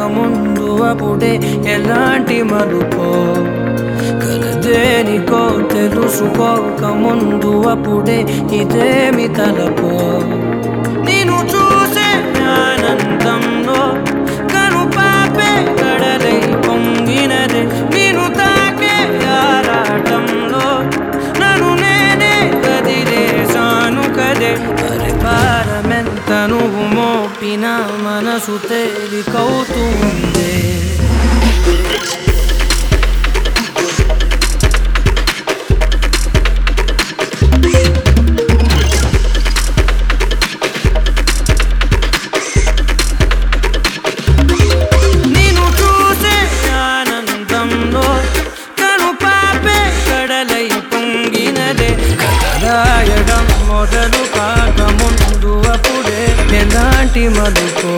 ముందు అప్పుడే ఎలాంటి మలుపో కలదేనికో తెలుసుకోక ముందు అప్పుడే ఇదేమి తలపో నేను చూసే ఆనందంలో కను పాపే కడలై పొంగినదే నేను తాకే ఆరాటంలో నన్ను నేనే కదిలేసాను కదే అరే భారమెంత నువ్వు మోపిన మనసు తేలికవుతుంది నేను చూసే ఆనందంలో కను పాపే కడలై పొంగినదే రాయడం మొదలు కాక ముందు అప్పుడే ఎలాంటి మలుపో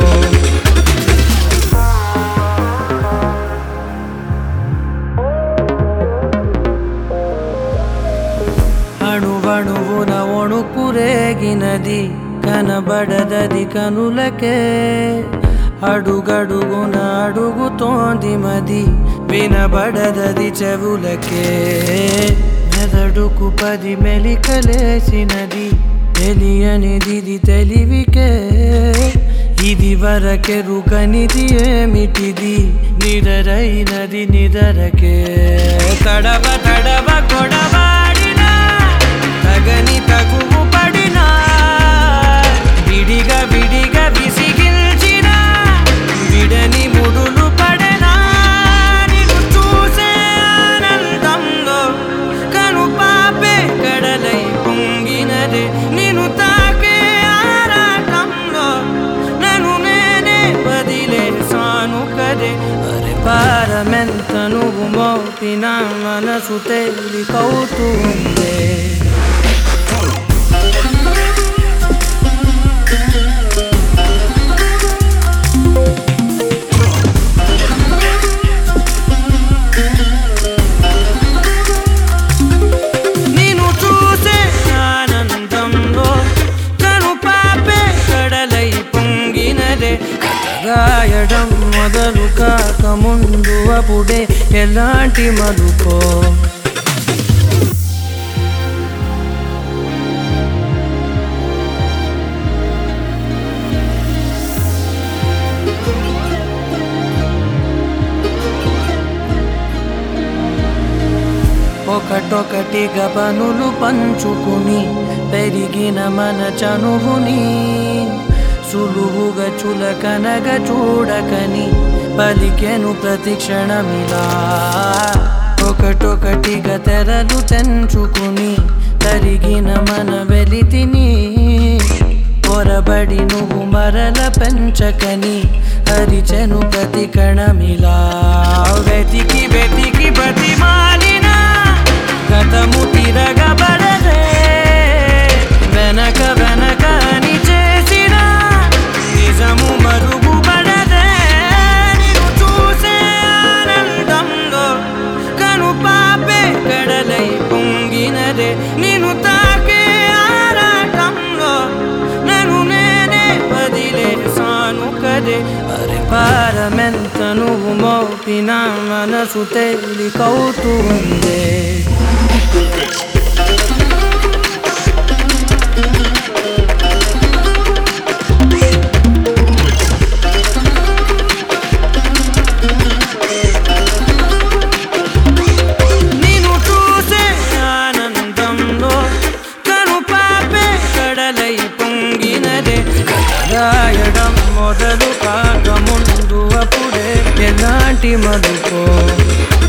అణువణువున ఒణుకురేగినది కనబడదది కనులకే అడుగడుగున అడుగుతోంది మది వినబడదది చెవులకే మెదడుకు పది మెలికలేసినది తెలియనిది తెలివికే ఇది వరకెరుకనిది ఏమిటిది నిరరైనది నిదరకే తడవ తడవ గొడవాడినా తగని తగువు పడినా విడిగా విడిగా విసిగిల్చిన విడని ముడులు పడనా నిన్ను చూసే ఆనందంలో కను పాపే కడలై పొంగినదే నిన్ను తాకే ఆరాటంలో నన్ను నేనే వదిలేసాను కదే అరే భారమెంత నువ్వు మోపిన మనసు తేలికవుతుంది నేను చూసే ఆనందంలో కను పాపే కడలై పొంగినదే రాయడం మొదలు కాక ముందు అప్పుడే ఎలాంటి మలుపో ఒకటొకటిగా పనులు పంచుకుని పెరిగిన మన చనువుని సులువుగా చులకనగా చూడకని పలికెను ప్రతి క్షణమిలా ఒకటొకటిగా తెరలు తెంచుకుని తరిగిన మన వెలితిని పొరబడి నువ్వు మరల పెంచకని అరిచెను ప్రతి కణమిలా వెతికి వెతికి బతిమాలిన గతము తిరగబడదే వెనక వెనక అని చేసిన నిజము మరుగుపడదే నిన్ను చూసే ఆనందంలో కను పాపే కడలై పొంగినదే నిన్ను తాకే ఆరాటంలో నన్ను నేనే వదిలేసాను కదే అరే భారమెంత నువ్వు మోపిన మనసు తేలికవుతుంది నేను చూసే ఆనందంలో కను పాపే కడలై పొంగినదే రాయడం మొదలు కాక ముందు అప్పుడే ఎలాంటి మలుపో